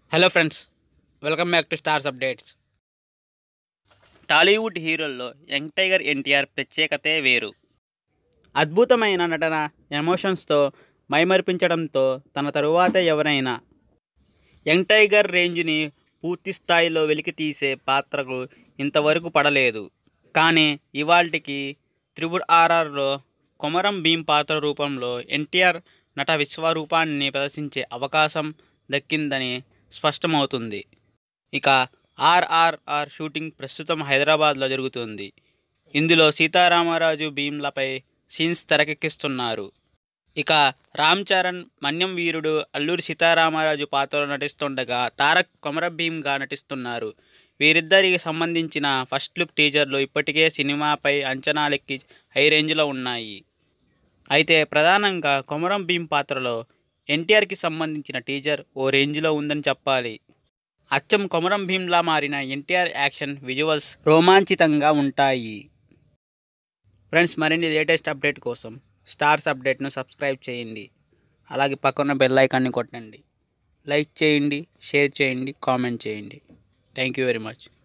hello friends welcome back to stars updates Tollywood హీరోల్లో young tiger NTR ప్రత్యేకతే వేరు అద్భుతమైన నటన ఎమోషన్స్తో మైమరిపించడంతో తన తరువాత ఎవరైనా యంగ్ టైగర్ రేంజ్ని పూర్తి స్థాయిలో వెలికి తీసే పాత్రకు ఇంతవరకు పడలేదు కానీ ఇవాల్టికి త్రిబుల్ ఆర్ఆర్లో కొమరం భీం పాత్ర రూపంలో ఎన్టీఆర్ నట విశ్వరూపాన్ని ప్రదర్శించే అవకాశం దక్కిందని స్పష్టమవుతుంది ఇక ఆర్ఆర్ఆర్ షూటింగ్ ప్రస్తుతం హైదరాబాద్లో జరుగుతుంది ఇందులో సీతారామరాజు భీమ్లపై సీన్స్ తెరకెక్కిస్తున్నారు ఇక రామ్ చరణ్ మన్యం వీరుడు అల్లూరి సీతారామరాజు పాత్రలో నటిస్తుండగా తారక్ కొమరం భీమ్గా నటిస్తున్నారు వీరిద్దరికి సంబంధించిన ఫస్ట్ లుక్ టీజర్లు ఇప్పటికే సినిమాపై అంచనాలెక్కి హై రేంజ్లో ఉన్నాయి అయితే ప్రధానంగా కొమరం భీం పాత్రలో ఎన్టీఆర్కి సంబంధించిన టీజర్ ఓ రేంజ్లో ఉందని చెప్పాలి అచ్చం కొమరం భీంలా మారిన ఎన్టీఆర్ యాక్షన్ విజువల్స్ రోమాంచితంగా ఉంటాయి ఫ్రెండ్స్ మరిన్ని లేటెస్ట్ అప్డేట్ కోసం స్టార్స్ అప్డేట్ను సబ్స్క్రైబ్ చేయండి అలాగే పక్కన బెల్ ఐకాన్ని కొట్టండి లైక్ చేయండి షేర్ చేయండి కామెంట్ చేయండి థ్యాంక్ యూ వెరీ మచ్